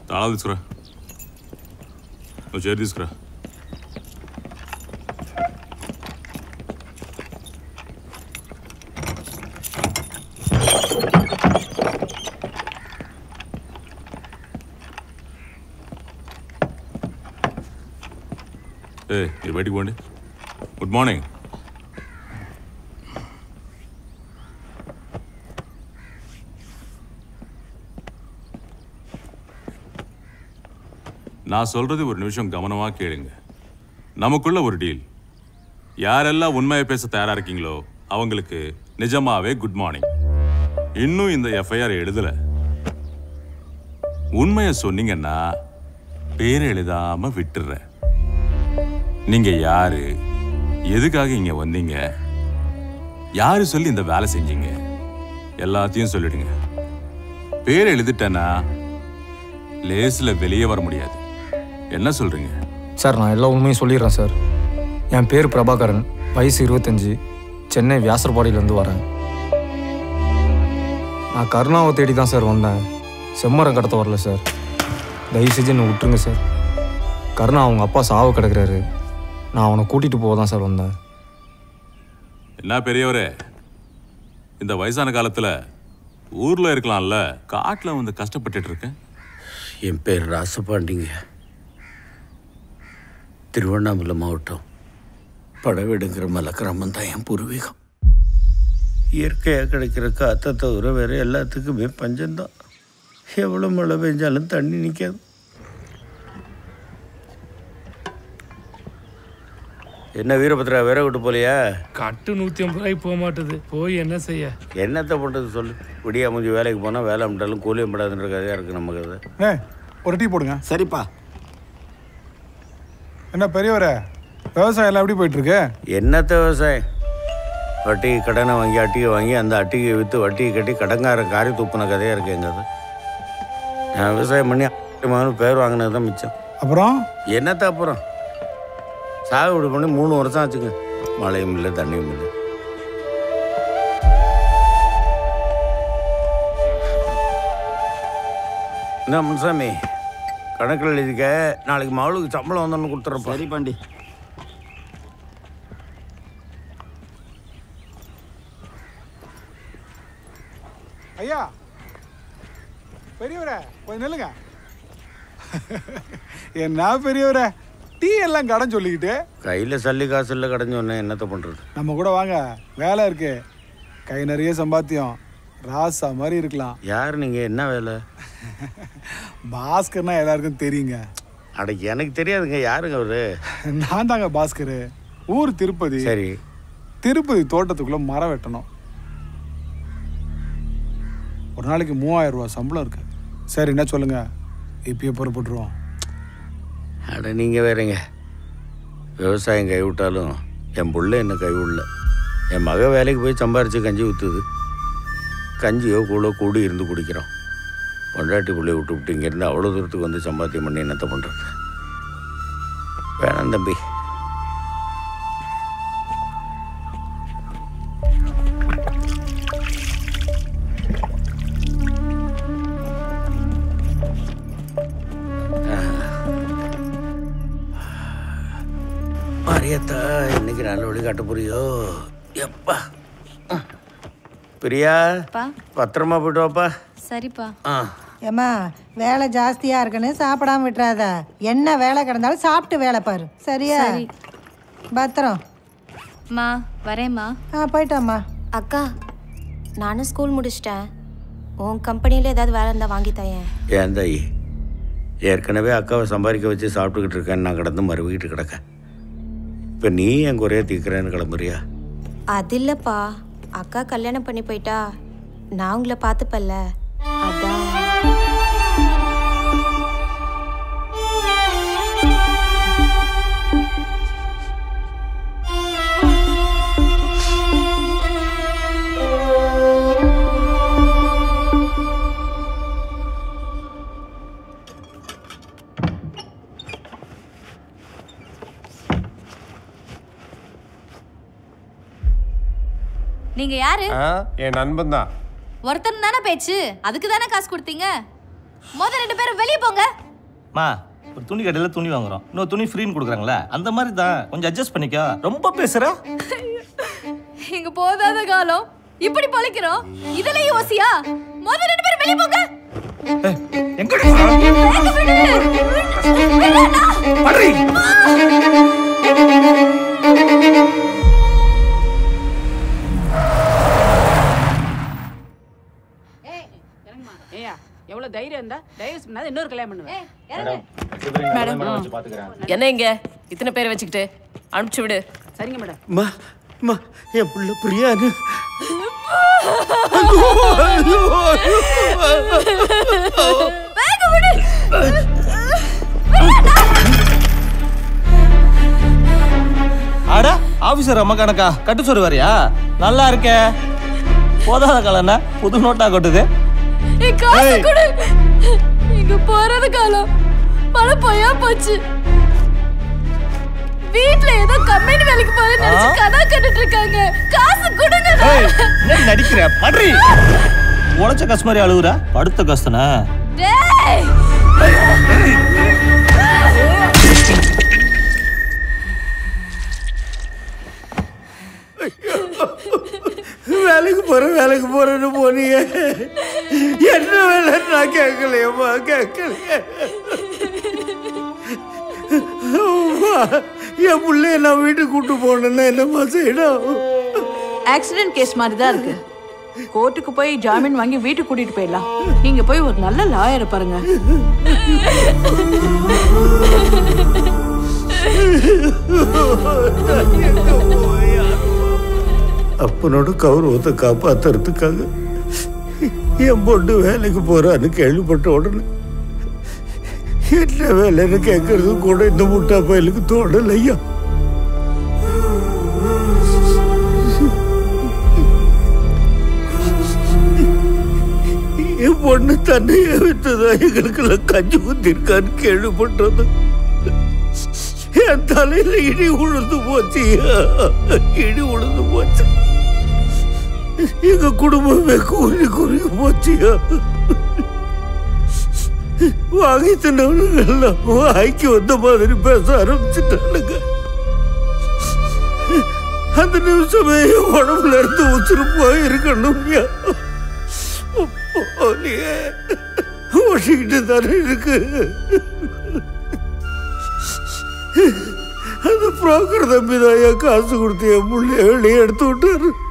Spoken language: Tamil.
తాళాలు తీసుకురా నువ్వు చేరు తీసుకురా ఏ మీరు బయటికి పోండి గుడ్ మార్నింగ్ நான் சொல்றது ஒரு நிமிஷம் கவனமா கேளுங்க நமக்குள்ள ஒரு டீல் யாரெல்லாம் உண்மையை பேச தயாரா இருக்கீங்களோ அவங்களுக்கு நிஜமாவே குட் மார்னிங் இன்னும் இந்த எஃப்ஐஆர் எழுதல உண்மையை சொன்னீங்கன்னா பேர் எழுதாம விட்டுறேன் நீங்க யாரு எதுக்காக இங்க வந்தீங்க யாரு சொல்லி இந்த வேலை செஞ்சீங்க எல்லாத்தையும் சொல்லிடுங்க பேர் எழுதிட்டேன்னா லேஸ்ல வெளியே வர முடியாது என்ன சொல்றீங்க சார் நான் எல்லா உண்மையும் சொல்லிடுறேன் சார் என் பேர் பிரபாகரன் வயசு இருபத்தஞ்சி சென்னை வியாசர்பாடியிலேருந்து வரேன் நான் கருணாவை தேடி தான் சார் வந்தேன் செம்மரம் கடத்த வரல சார் தயவு செஞ்சு என்னை விட்டுருங்க சார் கருணா அவங்க அப்பா சாவு கிடக்குறாரு நான் அவனை கூட்டிகிட்டு போக தான் சார் வந்தேன் என்ன பெரியவரே இந்த வயசான காலத்துல ஊர்ல இருக்கலாம்ல காட்டுல வந்து கஷ்டப்பட்டுட்டு இருக்கேன் என் பேர் ராசபாண்டிங்க திருவண்ணாமலை மாவட்டம் படவெடுங்கிற மலை கிராமம் தான் என் பூர்வீகம் இயற்கையாக கிடைக்கிற காற்றை தவிர வேறு எல்லாத்துக்குமே பஞ்சம்தான் எவ்வளோ மழை பெஞ்சாலும் தண்ணி நிற்காது என்ன வீரபத்ரா வேற விட்டு போலியா கட்டு நூற்றி ஐம்பது ரூபாய்க்கு போக மாட்டுது போய் என்ன செய்ய என்னத்தை பண்ணுறது சொல்லு விடியா முடிஞ்சு வேலைக்கு போனால் வேலை அம்பிட்டாலும் கூலி அம்பிடாதுன்ற கதையாக இருக்குது நம்ம கதை ஏ ஒரு டீ போடுங்க சரிப்பா என்ன பெரியவரே விவசாயம் எல்லாம் எப்படி போயிட்டு இருக்கு என்னத்த விவசாயம் வட்டி கடனை வாங்கி அட்டிகை வாங்கி அந்த அட்டிகையை விற்று வட்டியை கட்டி கடங்கார காரி துப்புன கதையாக இருக்கு எங்க அது நான் விவசாயம் பண்ணி மகனும் பேர் வாங்கினது தான் மிச்சம் அப்புறம் என்னத்த அப்புறம் சாகுபடி பண்ணி மூணு வருஷம் ஆச்சுங்க மழையும் இல்லை தண்ணியும் இல்லை என்ன முன்சாமி கணக்கில் எழுதிக்க நாளைக்கு மகளுக்கு சம்பளம் வந்தோன்னு கொடுத்துறப்பா சரி பாண்டி ஐயா பெரியவரே கொஞ்சம் நில்லுங்க என்ன பெரியவரே டீ எல்லாம் கடன் சொல்லிக்கிட்டு கையில் சல்லி காசு இல்லை கடைஞ்ச உடனே என்னத்த பண்ணுறது நம்ம கூட வாங்க வேலை இருக்கு கை நிறைய சம்பாத்தியம் ராசா மாதிரி இருக்கலாம் யார் நீங்கள் என்ன வேலை பாஸ்கர்னா எல்லாருக்கும் தெரியுங்க அட எனக்கு தெரியாதுங்க யாருங்க அவரு நான் தாங்க பாஸ்கர் ஊர் திருப்பதி சரி திருப்பதி தோட்டத்துக்குள்ள மரம் வெட்டணும் ஒரு நாளைக்கு மூவாயிரம் ரூபாய் சம்பளம் இருக்கு சரி என்ன சொல்லுங்க இப்பயே புறப்பட்டுருவோம் அட நீங்கள் வேறங்க விவசாயம் கைவிட்டாலும் என் புள்ள என்ன கைவிடல என் மக வேலைக்கு போய் சம்பாரித்து கஞ்சி ஊற்றுது கஞ்சியோ கூழோ கூடி இருந்து குடிக்கிறோம் பொண்டாட்டி பிள்ளைய விட்டு விட்டு இங்கேருந்து அவ்வளோ தூரத்துக்கு வந்து சம்பாத்தியம் பண்ணி என்னத்த பண்ணுறது வேணாம் தம்பி மாரியத்தா இன்னைக்கு நல்ல வழி காட்ட புரியோ எப்பா ம். பிரியா பா பத்திரமா போயிட்டு வாப்பா சரிப்பா ஆ ஏம்மா வேலை ஜாஸ்தியா இருக்குன்னு சாப்பிடாம விட்டுறாத என்ன வேலை கிடந்தாலும் சாப்பிட்டு வேலை பாரு சரியா சரி. பத்திரம் மா வரேம்மா ஆ போயிட்டாம்மா அக்கா நானும் ஸ்கூல் முடிச்சிட்டேன் உன் கம்பெனியில் ஏதாவது வேலை இருந்தால் வாங்கி தயேன் ஏன் தாயி ஏற்கனவே அக்காவை சம்பாதிக்க வச்சு சாப்பிட்டுக்கிட்டு இருக்கேன் நான் கிடந்து மறுவிக்கிட்டு கிடக்கேன் இப்போ நீ என் குறைய தீக்கிறேன்னு கிளம்புறியா அது இல்லைப்பா அக்கா கல்யாணம் பண்ணி போயிட்டா நான் உங்களை பார்த்துப்பல்ல அதான் நீங்க யாரு ஆ என் நண்பன் தான் ஒருத்தர் தானே பேச்சு அதுக்கு தானே காசு கொடுத்தீங்க முத ரெண்டு பேரும் வெளியே போங்க மா ஒரு துணி கடையில் துணி வாங்குறோம் இன்னொரு துணி ஃப்ரீன்னு கொடுக்குறாங்களே அந்த மாதிரி தான் கொஞ்சம் அட்ஜஸ்ட் பண்ணிக்கோ ரொம்ப பேசுற இங்க போதாத காலம் இப்படி பழிக்கிறோம் இதுல யோசியா முத ரெண்டு பேரும் வெளியே போங்க எங்கடி வேக விடு. வேணாம். ஏயா எவ்வளவு தைரியம் இருந்தா டைவர்ஸ் பண்ணாத இன்னொரு கல்யாணம் பண்ணுவேன் என்ன இங்க இத்தனை பேரை வச்சுக்கிட்டு அனுப்பிச்சு விடு சரிங்க மேடம் அம்மா அம்மா என் புள்ள பிரியான்னு வேக விடு. அட ஆபீசர் அம்மா கணக்கா கட்டு சோறு வரியா நல்லா இருக்கே போதாத காலம்னா புது நோட்டா கொட்டுது என் காசு கொடு இங்க போறது காலம் மழை பொய்யா போச்சு வீட்ல ஏதோ கம்பெனி வேலைக்கு போறேன்னு நினைச்சு கதை கட்டுட்டு இருக்காங்க காசு கொடுங்க ஏய், என்ன நடிக்கிற பட்ரி உழைச்ச காசு மாதிரி அழுகுற படுத்த கஷ்டனா டேய் வேலைக்கு போறேன் வேலைக்கு போறேன்னு போனீங்க என்ன வேலை நான் கேட்கலையம்மா கேட்கலையே அம்மா, என் பிள்ளைய நான் வீட்டுக்கு கூட்டு போனேன்னா என்னம்மா செய்யணும் ஆக்சிடென்ட் கேஸ் மாதிரி தான் இருக்கு கோர்ட்டுக்கு போய் ஜாமீன் வாங்கி வீட்டுக்கு கூட்டிட்டு போயிடலாம் நீங்க போய் ஒரு நல்ல லாயரை பாருங்க அப்பனோட கௌரவத்தை காப்பாத்துறதுக்காக என் பொண்ணு வேலைக்கு போறான்னு கேள்விப்பட்ட உடனே என்ன வேலைன்னு கேட்கறது கூட இந்த முட்டா பயலுக்கு தோணலையா என் பொண்ணு தன்னையே வித்துதான் எங்களுக்கெல்லாம் கஞ்சி ஊத்திருக்கான்னு கேள்விப்பட்டது என் தலையில இடி உழுந்து போச்சு இடி உழுந்து போச்சு எங்க குடும்பமே கூறி கூறி போச்சியா வாங்கி தின்னவனுங்கெல்லாம் வாய்க்கு வந்த மாதிரி பேச ஆரம்பிச்சுட்டானுங்க அந்த நிமிஷமே என் உடம்புல இருந்து உச்சிரு போயிருக்கணும்யா போலியே ஓட்டிக்கிட்டு தானே இருக்கு அந்த புரோக்கர் தம்பி தான் என் காசு கொடுத்து என் பிள்ளைய வெளியே எடுத்து விட்டாரு